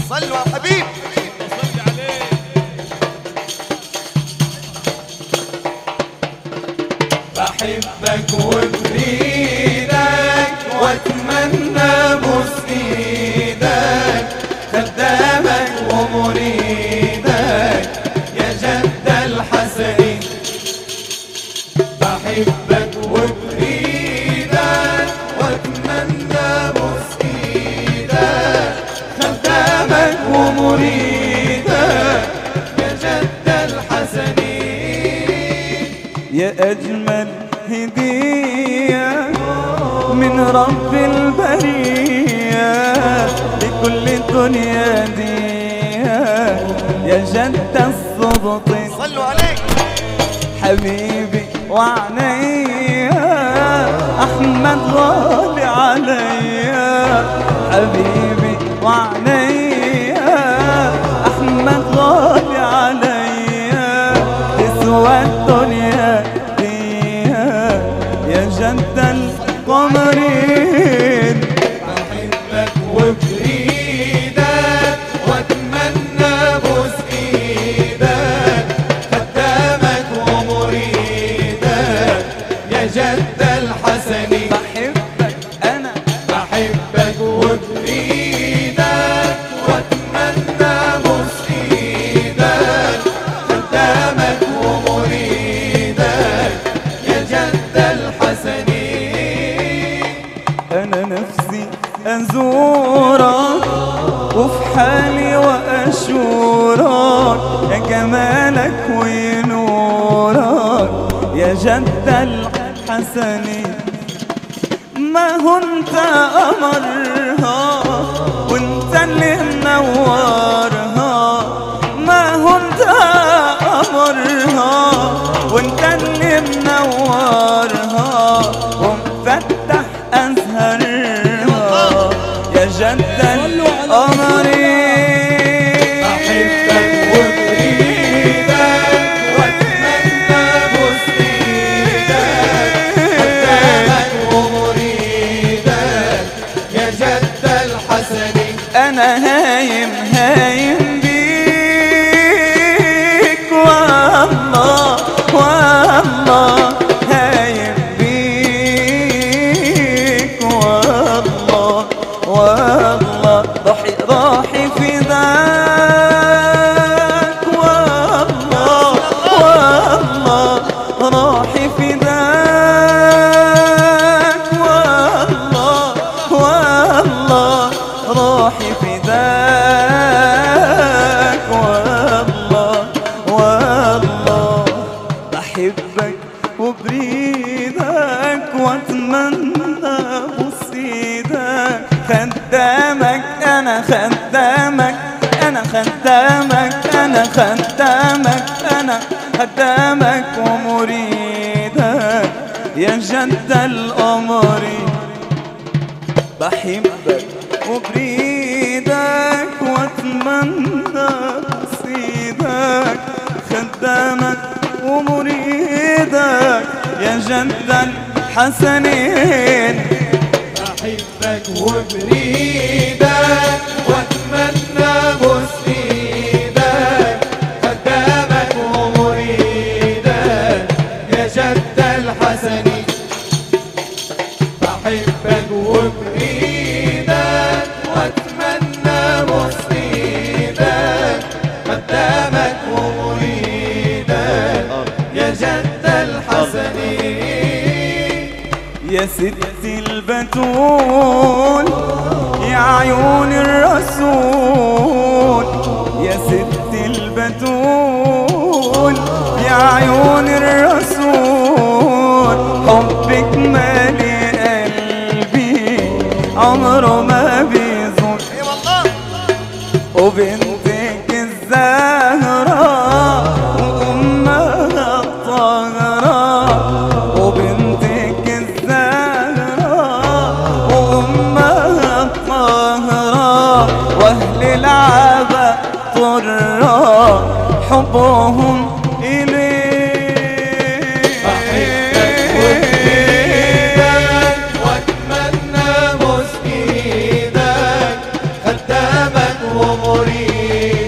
صلوا على الحبيب صلي عليه بحبك وبريدك واتمنى بوس ايدك خدامك ومريدك يا جد الحسني بحبك وبريدك واتمنى بوس ايدك خدامك ومريدك يا جد الحسني يا أجمل هدية من رب البرية لكل الدنيا دي يا جد الصبط صلوا عليك حبيبي وعنيا أحمد غالي عليا حبيبي وعنيا أحمد غالي عليا تسوى الدنيا فيها يا جد القمرين بحبك وبريدك واتمنى بوس ايدك خدامك ومريدك يا جد الحسني بحبك أنا بحبك وبريدك واتمنى بوس ايدك خدامك ومريدك يا جد الحسني أنا نفسي أزورك وفي حالي وأشورك يا جمالك ونورك يا جد الحسني ما هو انت قمرها وانت اللي منورها ما هو انت قمرها وانت اللي منورها ومفتح ازهرها يا جد القمرين بحبك وبريدك واتمنى بوس ايدك خدامك ومريدك يا جد الحسني انا هايم هايم بيك والله والله هايم بيك والله والله روحي روحي فداك والله والله روحي فداك والله والله روحي فداك والله والله بحبك وبريدك واتمنى بصيدك خدامك انا خدامك انا خدامك انا خدامك انا خدامك ومريدك يا جد القمر بحبك وبريدك واتمنى بصيدك خدامك ومريدك يا جد الحسنين بحبك وبريدك واتمنى بوس ايدك خدامك ومريدك يا جد الحسني بحبك وبريدك واتمنى بوس ايدك خدامك ومريدك يا جد الحسني يا ستي البتول يا عيون الرسول يا ستي البتول يا عيون الرسول حبك مالي قلبي عمره ما بيزول اي والله وبنتك الزهراء وأمها الطاهرة وبنتك الزهراء وأمها الطاهرة وأهل العبا طرة حبهم إليك بحبك وبريدك واتمنى بوس ايدك خدامك ومريدك الحسني